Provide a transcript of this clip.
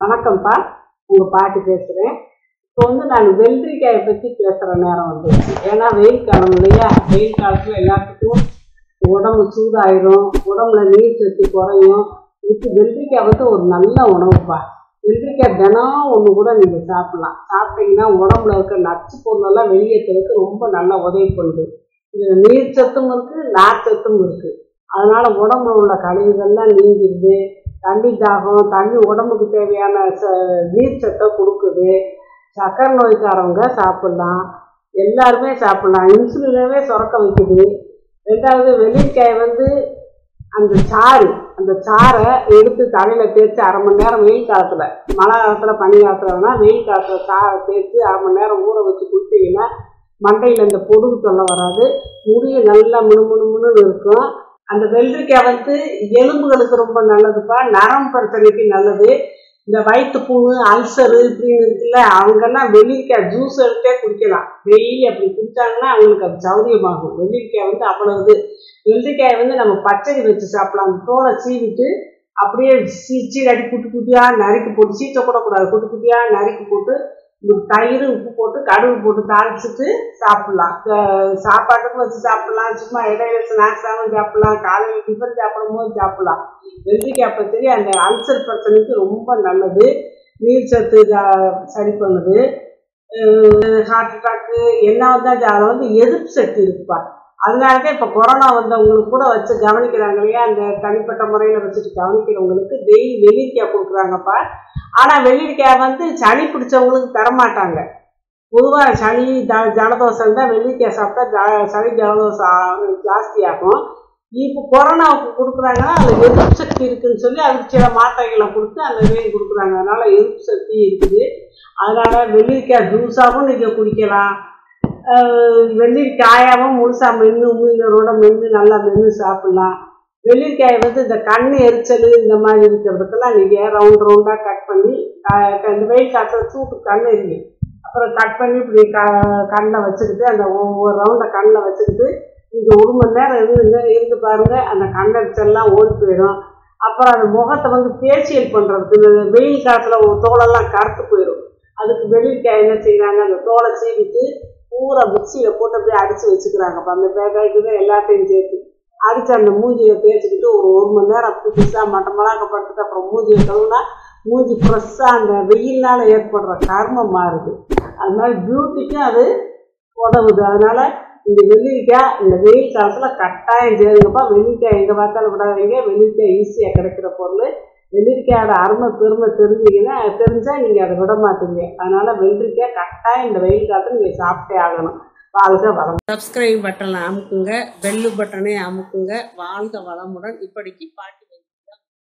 வணக்கம்ப்பா உங்க பாட்டி பேசுறேன் இப்போ வந்து நான் வெள்ளரிக்காயை பத்தி பேசுற நேரம் வந்துருச்சு ஏன்னா வெயில் காலம் இல்லையா வெயில் காலத்துல எல்லாத்துக்கும் உடம்பு சூடாயிரும் உடம்புல நீர் சத்து குறையும் இதுக்கு வெள்ளரிக்காய் வந்து ஒரு நல்ல உணவுப்பா வெள்ளரிக்காய் தினம் ஒன்று கூட நீங்கள் சாப்பிடலாம் சாப்பிட்டீங்கன்னா உடம்புல இருக்க நச்சு பொருளெல்லாம் வெளியேற்றுறதுக்கு ரொம்ப நல்லா உதவி பண்ணுது இதில் நீர் சத்தும் இருக்குது நார் சத்தும் இருக்குது அதனால உடம்புல உள்ள கழிவுகள்லாம் நீங்கிடுது தண்ணி தாகம் தண்ணி உடம்புக்கு தேவையான ச நீர் சத்தை கொடுக்குது சக்கரை நோய்க்காரவங்க சாப்பிட்லாம் எல்லாருமே சாப்பிட்லாம் இன்சுலினவே சுரக்க வைக்குது ரெண்டாவது வெள்ளிக்காய் வந்து அந்த சாறு அந்த சாறை எடுத்து தலையில் தேய்ச்சி அரை மணி நேரம் வெயில் காலத்தில் மழை காலத்தில் பனி காலத்தில் வேணால் வெயில் காலத்தில் சாறை தேய்ச்சி அரை மணி நேரம் ஊற வச்சு குடித்தீங்கன்னா மண்டையில் இந்த பொடுகு தொல்லை வராது முடியும் நல்லா முணு முணு முணுன்னு இருக்கும் அந்த வெள்ளரிக்காய் வந்து எலும்புகளுக்கு ரொம்ப நல்லதுப்பா நரம் பிரச்சனைக்கு நல்லது இந்த வயிற்று புண்ணு அல்சரு இப்படின்னு இருக்குல்ல அவங்கெல்லாம் வெள்ளரிக்காய் ஜூஸ் எடுத்தே குடிக்கலாம் டெய்லி அப்படி குடித்தாங்கன்னா அவங்களுக்கு அது சௌரியமாகும் வெள்ளரிக்காய் வந்து அவ்வளவு இது வெள்ளரிக்காயை வந்து நம்ம பச்சடி வச்சு சாப்பிடலாம் அந்த தோலை சீவிட்டு அப்படியே சீ சீரடி குட்டி குட்டியாக நறுக்கி போட்டு சீச்சக்கூடக்கூடாது குட்டி குட்டியாக நறுக்கி போட்டு இந்த தயிர் உப்பு போட்டு கடுகு போட்டு தாளிச்சிட்டு சாப்பிட்லாம் க- சாப்பாட்டுக்கும் வச்சு சாப்பிட்லாம் சும்மா இடையில ஸ்நாக்ஸாகவும் சாப்பிட்லாம் காலையில் டிஃபன் சாப்பிடும் போது சாப்பிட்லாம் வெள்ளரிக்காய் பச்சடி அந்த அல்சர் பிரச்சனைக்கு ரொம்ப நல்லது நீர் சத்து ஜா- சரி பண்ணுது ஹார்ட் அட்டாக்கு என்ன வந்தால் அதில் வந்து எதிர்ப்பு சக்தி இருக்குப்பா அதனால தான் இப்போ கொரோனா வந்தவங்களுக்கு கூட வச்சு கவனிக்கிறாங்க இல்லையா அந்த தனிப்பட்ட முறையில் வச்சுட்டு கவனிக்கிறவங்களுக்கு டெய்லி வெள்ளரிக்காய் கொடுக்குறாங்கப்பா ஆனால் வெள்ளரிக்காய் வந்து சளி பிடிச்சவங்களுக்கு தரமாட்டாங்க பொதுவாக சளி ஜ ஜலதோஷம் தான் வெள்ளரிக்காய் சாப்பிட்டா ஜ சளி ஜலதோஷம் ஆ- ஜாஸ்தியாகும் இப்போ கொரோனாவுக்கு கொடுக்குறாங்கன்னா அதில் எதிர்ப்பு சக்தி இருக்குன்னு சொல்லி அதுக்கு சில மாத்திரைகளை கொடுத்து அந்த வேலையை கொடுக்குறாங்க அதனால் எதிர்ப்பு சக்தி இருக்குது அதனால் வெள்ளரிக்காய் ஜூஸாகவும் நீங்கள் குடிக்கலாம் ஆஹ் வெள்ளரிக்காயாவும் முழுசாக மென்று உமிழ்நீரோட மென்று நல்லா மென்று சாப்பிட்லாம் வெள்ளரிக்காயை வந்து இந்த கண் எரிச்சல் இந்த மாதிரி இருக்கிறதுக்கெல்லாம் நீங்கள் ரவுண்ட் ரவுண்டாக கட் பண்ணி ஆஹ் இந்த வெயில் காற்றுல சூட்டு கண் எரியும் அப்புறம் கட் பண்ணி இப்படி க கண்ணில் வச்சுக்கிட்டு அந்த ஒவ்வொரு ரவுண்டை கண்ணில் வச்சுக்கிட்டு நீங்கள் ஒரு மணி நேரம் இருந்துங்க இருந்து பாருங்கள் அந்த கண்ணெரிச்சல்லாம் ஓடி போயிடும் அப்புறம் அந்த முகத்தை வந்து ஃபேஷியல் பண்ணுறதுக்கு இந்த வெயில் காலத்தில் ஒரு தோலெல்லாம் கருத்து போயிடும் அதுக்கு வெள்ளரிக்காய் என்ன செய்கிறாங்க அந்த தோலை சீவிட்டு பூரா மிக்சியில் போட்டு அப்படியே அடித்து வச்சுக்கிறாங்க அப்போ அந்த பேக்காய்க்கு தான் எல்லாத்தையும் சேர்த்து அடித்து அந்த மூஞ்சியை தேய்ச்சிக்கிட்டு ஒரு ஒரு மணி நேரம் அப்படி பிஸாக மட்டமெல்லாம் படுத்துட்டு அப்புறம் மூஞ்சியை கழுவுனா மூஞ்சி ஃப்ரெஷ்ஷாக அந்த வெயில்னால ஏற்படுற கர்மம் மாறுது அது மாதிரி பியூட்டிக்கும் அது உதவுது அதனால் இந்த வெள்ளரிக்காய் இந்த வெயில் காலத்தில் கட்டாயம் சேருங்கப்பா வெள்ளரிக்காய் எங்கே பார்த்தாலும் விடாதீங்க வெள்ளரிக்காய் ஈஸியாக கிடைக்கிற பொருள் வெள்ளரிக்காயோட அருமை பெருமை தெரிஞ்சீங்கன்னா தெரிஞ்சால் நீங்கள் அதை விட மாட்டீங்க அதனால் வெள்ளரிக்காய் கட்டாயம் இந்த வெயில் காலத்தில் நீங்கள் சாப்பிட்டே ஆகணும் வாழ்க வளம் சப்ஸ்கிரைப் பட்டனை அமுக்குங்க பெல்லு பட்டனை அமுக்குங்க வாழ்க வளமுடன் இப்படிக்கு பாட்டி